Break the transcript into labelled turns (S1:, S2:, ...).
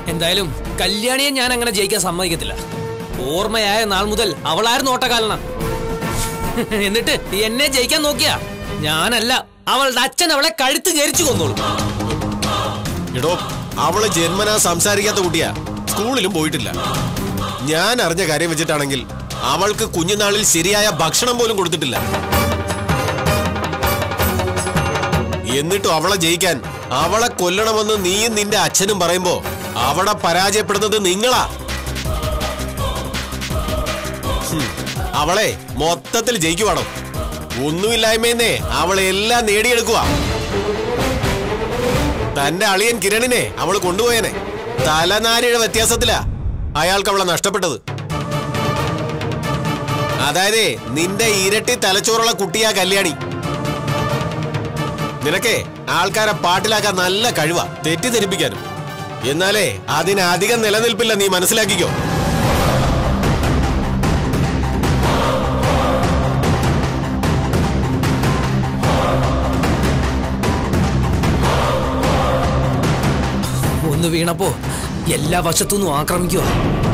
S1: എന്തായാലും കല്യാണിയെ ഞാൻ അങ്ങനെ ജയിക്കാൻ സമ്മതിക്കത്തില്ല ഓർമ്മയായ നാൾ മുതൽ അവളായിരുന്നു ഓട്ടക്കാലന എന്നിട്ട് എന്നെ ജയിക്കാൻ നോക്കിയാ ഞാനല്ല അവളുടെ അച്ഛൻ അവളെ കഴുത്ത് ഞെരിച്ചു കൊന്നോളൂ
S2: എടോ അവള് ജന്മനാ സംസാരിക്കാത്ത കുട്ടിയാ സ്കൂളിലും പോയിട്ടില്ല ഞാൻ അറിഞ്ഞ കാര്യം വെച്ചിട്ടാണെങ്കിൽ അവൾക്ക് കുഞ്ഞുനാളിൽ ശരിയായ ഭക്ഷണം പോലും കൊടുത്തിട്ടില്ല എന്നിട്ടും അവളെ ജയിക്കാൻ അവളെ കൊല്ലണമെന്ന് നീയും നിന്റെ അച്ഛനും പറയുമ്പോ അവളെ പരാജയപ്പെടുന്നത് നിങ്ങളാ ഹും, അവളെ മൊത്തത്തിൽ ജയിക്കുവാണോ ഒന്നുമില്ലായ്മയെന്നേ അവളെ എല്ലാം നേടിയെടുക്കുവാ തന്റെ അളിയൻ കിരണിനെ അവൾ കൊണ്ടുപോയനെ തലനാരിയുടെ വ്യത്യാസത്തിലാ അയാൾക്ക് അവളെ നഷ്ടപ്പെട്ടത് അതായത് നിന്റെ ഇരട്ടി തലച്ചോറുള്ള കുട്ടിയാ കല്യാണി നിനക്കേ ആൾക്കാരെ പാട്ടിലാക്കാൻ നല്ല കഴിവാ തെറ്റിദ്ധരിപ്പിക്കാനും എന്നാലേ അതിനധികം നിലനിൽപ്പില്ല നീ മനസ്സിലാക്കിക്കോ
S1: ഒന്ന് വീണപ്പോ എല്ലാ വശത്തുനിന്നും ആക്രമിക്കുക